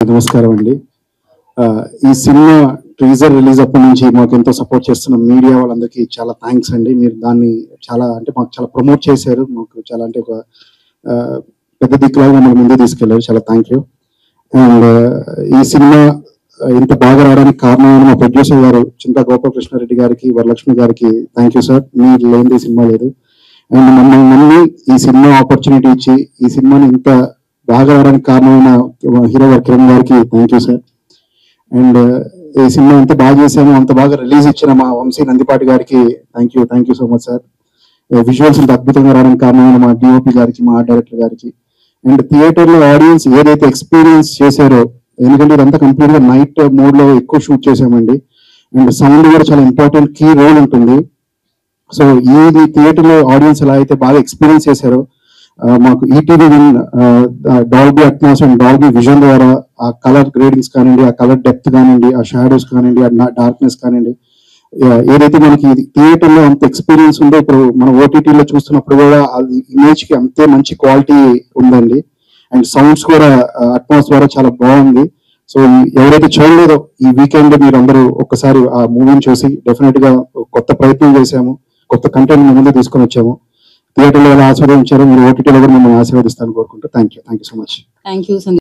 నమస్కారం అండి ఆ, ఈ సినిమా ట్రీజర్ రిలీజ్ అప్పటి నుంచి మాకు ఎంతో సపోర్ట్ చేస్తున్న మీడియా వాళ్ళందరికీ చాలా థ్యాంక్స్ అండి మీరు దాన్ని చాలా అంటే మాకు చాలా ప్రమోట్ చేశారు మాకు చాలా అంటే ఒక ఆ, పెద్ద దిక్కులాగా మమ్మల్ని ముందు తీసుకెళ్లారు చాలా థ్యాంక్ యూ అండ్ ఈ సినిమా ఇంత బాగా రావడానికి కారణమైన మా ప్రొడ్యూసర్ గారు చింతా గోపాలకృష్ణారెడ్డి గారికి వరలక్ష్మి గారికి థ్యాంక్ యూ సార్ మీరు లేనిది ఈ సినిమా లేదు అండ్ మమ్మల్ని నమ్మి ఈ సినిమా ఆపర్చునిటీ ఇచ్చి ఈ సినిమాని ఇంత బాగా రావడానికి కారణమైన హీరో గారు కిరణ్ గారికి థ్యాంక్ యూ సార్ అండ్ ఈ సినిమా ఎంత బాగా చేసామో అంత బాగా రిలీజ్ ఇచ్చిన మా వంశీ నందిపాటి గారికి thank you thank you so much sir visuals ఇంత అద్భుతంగా రావడానికి కారణమైన మా డిఓపి గారికి మా ఆర్ట్ డైరెక్టర్ గారికి అండ్ థియేటర్ లో ఆడియన్స్ ఏదైతే ఎక్స్పీరియన్స్ చేశారో ఎందుకంటే ఇదంతా కంప్లీట్ గా నైట్ మోడ్ లో ఎక్కువ షూట్ చేసామండి అండ్ సౌండ్ కూడా చాలా ఇంపార్టెంట్ కీ రోల్ ఉంటుంది సో ఈ థియేటర్ లో ఆడియన్స్ ఎలా అయితే బాగా ఎక్స్పీరియన్స్ చేశారో ఆ, మాకు ETV win Dolby Atmos and Dolby Vision ద్వారా ఆ కలర్ గ్రేడింగ్స్ కానివ్వండి ఆ కలర్ డెప్త్ కానివ్వండి ఆ షాడోస్ కానివ్వండి ఆ డార్క్నెస్ కానివ్వండి ఆ, ఏదైతే మనకి థియేటర్ లో అంత ఎక్స్పీరియన్స్ ఉందో ఇప్పుడు మన ఓటీటీలో చూస్తున్నప్పుడు కూడా అది ఇమేజ్ కి అంతే మంచి క్వాలిటీ ఉందండి అండ్ సౌండ్స్ కూడా అట్మాస్ ద్వారా చాలా బాగుంది సో ఎవరైతే చూడలేదో ఈ వీకెండ్ మీరు అందరూ ఒక్కసారి ఆ మూవీని చూసి డెఫినెట్ గా కొత్త ప్రయత్నం చేశాము కొత్త కంటెంట్ ముందు తీసుకొని వచ్చాము థియేటర్లో ఎలా ఆశీర్వదించారో మీరు ఓటీటీలో కూడా మిమ్మల్ని ఆశీర్వదిస్తాను కోరుకుంటూ thank you thank you so much thank you